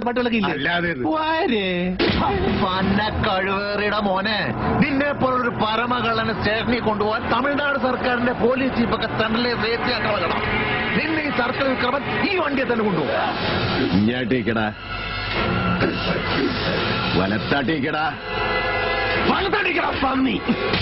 പാട്ടുകളൊക്കെ ഇല്ലേ അല്ലാതെ ഇത്. വാരേ പന്ന കഴിവേറിയുടെ മോനെ നിന്നെ പോലൊരു പരമകള്ളനെ സ്റ്റേഷനിൽ കൊണ്ടുപോകാൻ തമിഴ്നാട് സർക്കാരിന്റെ പോലീസ് ചീഫൊക്കെ തണ്ടലെ വേത്തിയാക്കളകണം നിന്നെ ഈ സർക്കിൾ വിക്രമൻ ഈ വണ്ടിയെ തന്നെ കൊണ്ടുപോകും ഇങ്ങോട്ടേക്കടാ വലത്താട്ടേക്കടാ വലത്താട്ടേക്കടാ പന്നി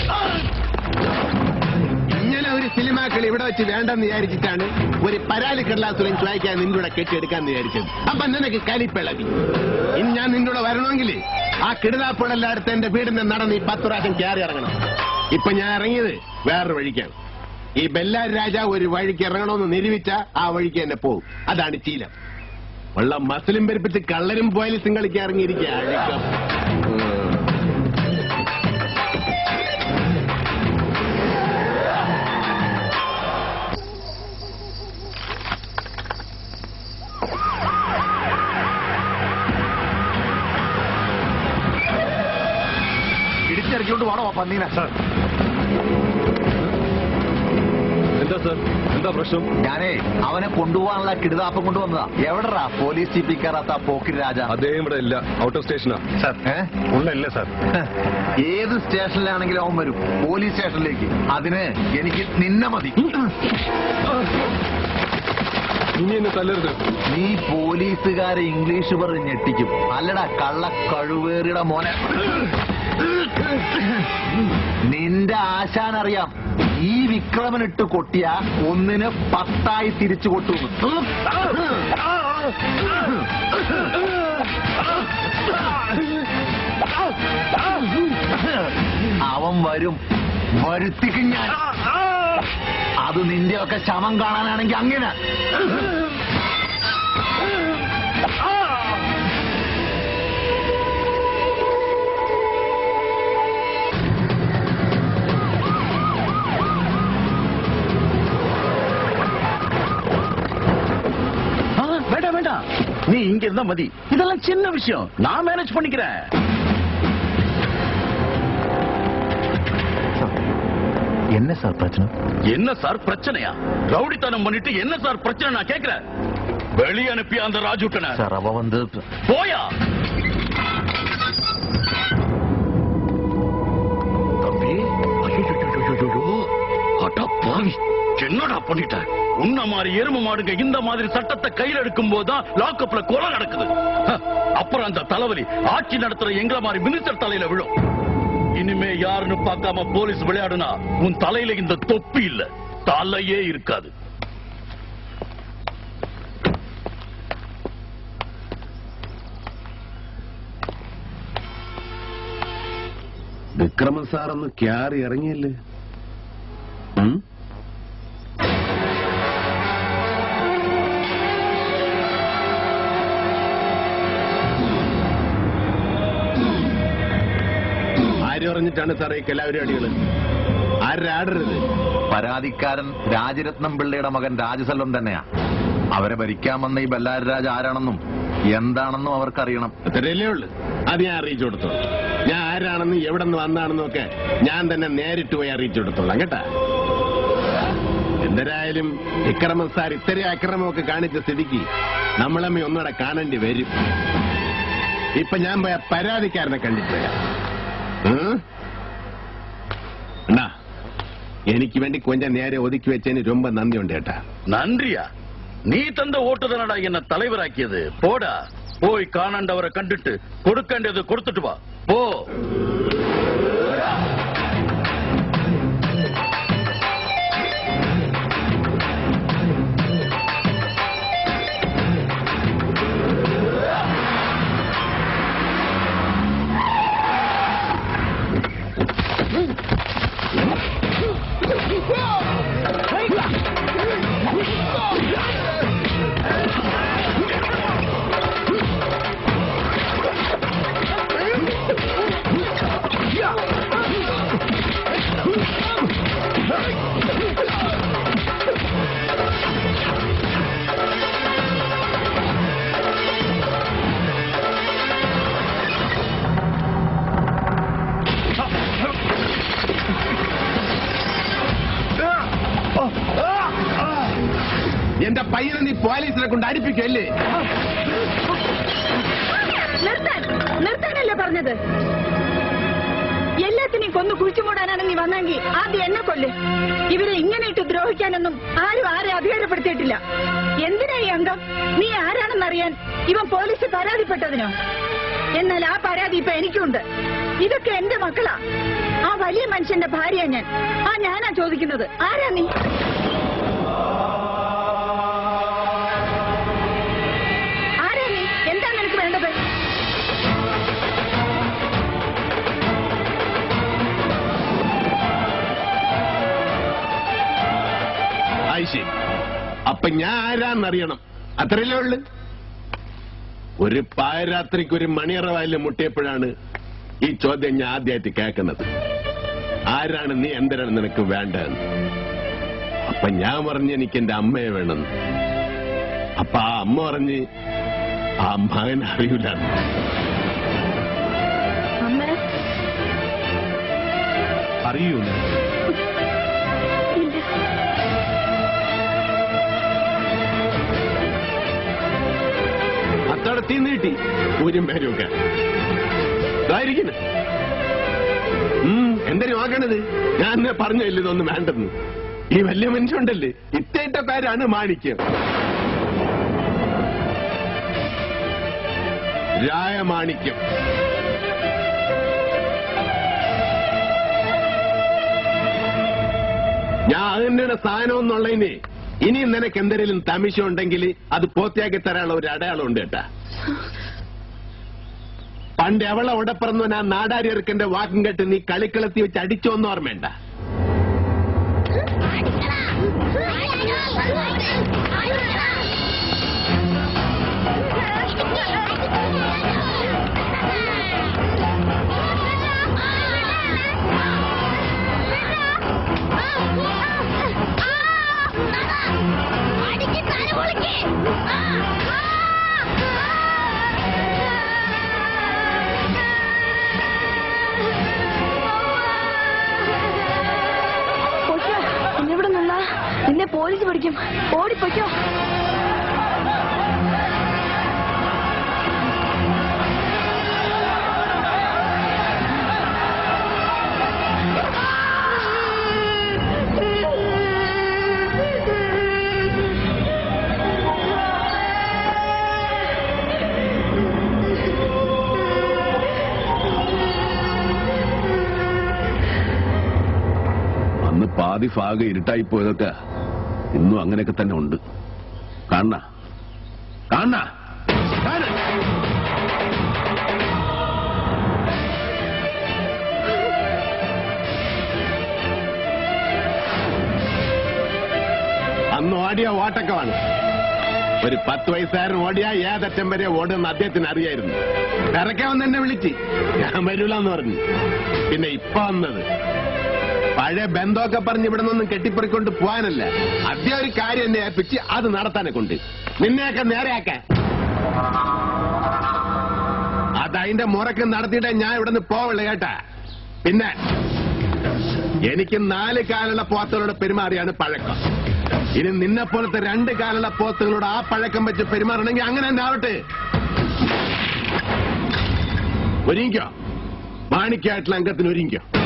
ഇങ്ങനെ ഒരു സിനിമാക്കൾ ഇവിടെ വെച്ച് വേണ്ടെന്ന് വിചാരിച്ചിട്ടാണ് ഒരു പരാതി കടലാസുരൻ ചോദിക്കാൻ നിന്റെ കൂടെ കെട്ടിയെടുക്കാന്ന് വിചാരിച്ചത് അപ്പൊ നിനക്ക് കലിപ്പിളവി ഇനി ഞാൻ നിന്റെ കൂടെ വരണമെങ്കിൽ ആ കിടലാപ്പുഴല്ലാടുത്ത് എന്റെ വീടിന്റെ നടന്ന് ഈ പത്ത് പ്രാവശ്യം കയറി ഇറങ്ങണം ഇപ്പൊ ഞാൻ ഇറങ്ങിയത് വേറൊരു വഴിക്കാണ് ഈ ബെല്ലാരി രാജാവ് ഒരു വഴിക്ക് ഇറങ്ങണമെന്ന് നിരൂപിച്ച ആ വഴിക്ക് തന്നെ പോകും അതാണ് ശീലം ഉള്ള മസിലും പെരുപ്പിച്ച് കള്ളരും പോയാലും കളിക്കാൻ ഇറങ്ങിയിരിക്കുക അഴുക്കം ഇടിച്ചിറക്കിക്കൊണ്ട് വേണോ ആ പന്നീനെ എന്താ സാർ എന്താ പ്രശ്നം ഞാനേ അവനെ കൊണ്ടുപോകാനുള്ള കിടുതാപ്പം കൊണ്ടുവന്നതാ എവിടെടാ പോലീസ് ചീപ്പിൽ കയറാത്ത ആ പോക്കിരി രാജ അദ്ദേഹം ഇവിടെ ഇല്ല ഔട്ട് ഓഫ് സ്റ്റേഷനാ സാർ ഉള്ളല്ല സാർ ഏത് സ്റ്റേഷനിലാണെങ്കിലും അവൻ വരും പോലീസ് സ്റ്റേഷനിലേക്ക് അതിന് എനിക്ക് നിന്നെ മതി ഇനി എന്നെ തല്ലരുത് നീ പോലീസുകാരെ ഇംഗ്ലീഷ് പറഞ്ഞ് ഞെട്ടിക്കും അല്ലടാ കള്ള കഴുവേറിയുടെ മോനെ നിന്റെ ആശാൻ അറിയാം ഈ വിക്രമനിട്ട് കൊട്ടിയ ഒന്നിന് പത്തായി തിരിച്ചു കൊട്ടുന്നു അവൻ വരും വരുത്തിക്കും ഞാൻ അത് നിന്റെയൊക്കെ ശമം കാണാനാണെങ്കിൽ അങ്ങനെ வேண்டாம் வேண்டாம் நீ இங்க இருந்தா மதி இதெல்லாம் சின்ன விஷயம் நான் மேனேஜ் பண்ணிக்கிறேன் என்ன சார் பிரச்சனை என்ன சார் பிரச்சனையா ரவுடித்தனம் பண்ணிட்டு என்ன சார் பிரச்சனை நான் கேக்குறேன் வெளிய அனுப்பி அந்த ராஜுட்டனை சார் அவ வந்து போயா தம்பி ஐயோ அடா பாவி என்னடா பண்ணிட்ட உன்ன மாதிரி எரும மாடுங்க இந்த மாதிரி சட்டத்தை கையில் எடுக்கும் போதுதான் லாக்அப்ல கொலை நடக்குது ஹ, அப்புறம் அந்த தலைவலி ஆட்சி நடத்துற எங்கள மாதிரி மினிஸ்டர் தலையில விழும் இனிமே யாருன்னு பார்க்காம போலீஸ் விளையாடுனா உன் தலையில இந்த தொப்பி இல்ல தலையே இருக்காது വിക്രമൻ സാർ ഒന്ന് ക്യാറി ഇറങ്ങിയല്ലേ ഉം? ആര് പറഞ്ഞിട്ടാണ് സാറേ ഈ എല്ലാവരും അടികള് ആരുടെ ആടരുത് പരാതിക്കാരൻ രാജരത്നം പിള്ളയുടെ മകൻ രാജസെൽവം തന്നെയാ അവരെ ഭരിക്കാൻ വന്ന ഈ ബല്ലാരി രാജ ആരാണെന്നും എന്താണെന്നും അവർക്കറിയണം അത്രയല്ലേ ഉള്ളു അത് ഞാൻ അറിയിച്ചു കൊടുത്തു ഞാൻ ആരാണെന്നും എവിടെ നിന്ന് വന്നാണെന്നും ഒക്കെ ഞാൻ തന്നെ നേരിട്ട് പോയി അറിയിച്ചു കൊടുത്തോളാം കേട്ടാ എന്തരായാലും വിക്രമൻ സാർ ഇത്രയും അക്രമമൊക്കെ കാണിച്ച സ്ഥിതിക്ക് നമ്മളമ്മ ഒന്നുകൂടെ കാണേണ്ടി വരും ഇപ്പൊ ഞാൻ പോയ പരാതിക്കാരനെ കണ്ടിട്ട് വരാം ഉം? അണ്ണാ എനിക്ക് വേണ്ടി കൊഞ്ചം നേരെ ഒതുക്കി വെച്ചതിന് ரொம்ப നന്ദിയുണ്ട് കേട്ടാ நன்றியா நீ தந்த ஓட்டு தானடா என்ன தலைவராக்கியது போடா போய் காணாண்டவரை கண்டுட்டு கொடுக்கண்டியது கொடுத்துட்டு வா போ എന്റെ പയ്യനെ നീ പോലീസിനെ കൊണ്ട് അടിപ്പിക്കല്ലേ പറഞ്ഞത് എല്ലാത്തിനെയും കൊന്നു കുഴിച്ചുമൂടാനാണ് നീ വന്നെങ്കിൽ ആദ്യം എന്നെ കൊല്ല് ഇവരെ ഇങ്ങനെ ഇട്ട് ദ്രോഹിക്കാനൊന്നും ആരും ആരെ അധികാരപ്പെടുത്തിയിട്ടില്ല എന്തിനാ ഈ അംഗം നീ ആരാണെന്നറിയാൻ ഇവൻ പോലീസ് പരാതിപ്പെട്ടതിനോ എന്നാൽ ആ പരാതി ഇപ്പൊ എനിക്കുണ്ട് ഇതൊക്കെ എന്റെ മക്കളാ ആ വലിയ മനുഷ്യന്റെ ഭാര്യ ഞാൻ ആ ഞാനാ ചോദിക്കുന്നത് ആരാ നീ ആരാ നീ എന്താ നിനക്ക് വേണ്ടത് ആയിശേ അപ്പൊ ഞാൻ ആരാന്നറിയണം അത്രയല്ലേ ഉള്ളു ഒരു പായരാത്രിക്ക് ഒരു മണിയറ വായില് മുട്ടിയപ്പോഴാണ് ഈ ചോദ്യം ഞാൻ ആദ്യമായിട്ട് കേൾക്കുന്നത് ആരാണ് നീ എന്തിനാണ് നിനക്ക് വേണ്ടതെന്ന് അപ്പൊ ഞാൻ പറഞ്ഞ് എനിക്ക് എന്റെ അമ്മയെ വേണം അപ്പൊ ആ അമ്മ പറഞ്ഞ് ആ മകൻ അറിയില്ല അമ്മ അറിയൂ ഇല്ല അത്തോടെ തീ നീട്ടി ഊരും പേരും ഒക്കെ ഇതായിരിക്കുന്നു എന്തിനു നോക്കണത് ഞാൻ അന്നേ പറഞ്ഞില്ല ഇതൊന്നും വേണ്ടെന്ന് ഈ വലിയ മനുഷ്യണ്ടല്ലേ ഇത്തേറ്റ പേരാണ് മാണിക്യം രായമാണിക്യം ഞാൻ അതിന്റെ സാധനം എന്നുള്ളതിന് ഇനിയും നിനക്ക് എന്തെങ്കിലും തമിശ ഉണ്ടെങ്കിൽ അത് പൂർത്തിയാക്കി തരാനുള്ള ഒരു അടയാളം ഉണ്ട് കേട്ടാ പണ്ട് എവളെ ഉടപ്പറന്നവൻ ആ നാടാരിയർക്കന്റെ വാക്കും കേട്ട് നീ കളിക്കളത്തി വെച്ച് അടിച്ചോന്ന് ഓർമ്മയുണ്ട പൊയ്ക്കോ എന്നെവിടെ നിന്നാ നിന്നെ പോലീസ് പിടിക്കും ഓടിപ്പൊയ്ക്കോ അന്ന് പാതി ഭാഗം ഇരുട്ടായി പോയതൊക്കെ ഇന്നും അങ്ങനെയൊക്കെ തന്നെ ഉണ്ട് കാണണ കാണണ അന്ന് ഓടിയ ഓട്ടക്കമാണ് ഒരു പത്ത് വയസ്സുകാരൻ ഓടിയ ഏതറ്റം വരെ ഓടുന്ന അദ്ദേഹത്തിന് അറിയായിരുന്നു ഇറക്കാൻ വന്ന് എന്നെ വിളിച്ച് ഞാൻ വരൂലെന്ന് പറഞ്ഞു പിന്നെ ഇപ്പൊ വന്നത് പഴയ ബന്ധമൊക്കെ പറഞ്ഞ് ഇവിടെ നിന്നൊന്നും കെട്ടിപ്പറിക്കൊണ്ട് പോകാനല്ല ആദ്യം ഒരു കാര്യം എന്നെ ഏൽപ്പിച്ച് അത് നടത്താനെ കൊണ്ട് നിന്നെയൊക്കെ നേരെയാക്കാൻ അതതിന്റെ മുറക്ക് നടത്തിയിട്ടേ ഞാൻ ഇവിടെ നിന്ന് പോവുള്ളൂ കേട്ടാ പിന്നെ എനിക്ക് നാല് കാലുള്ള പോത്തുകളോട് പെരുമാറിയാണ് പഴക്കം ഇനി നിന്നെ പോലത്തെ രണ്ട് കാലുള്ള പോത്തുകളോട് ആ പഴക്കം വെച്ച് പെരുമാറണമെങ്കിൽ അങ്ങനെ തന്നെ ആവട്ടെ ഒരുങ്ങിക്കോ മാണിക്കായിട്ടുള്ള അംഗത്തിന് ഒരുങ്ങിക്കോ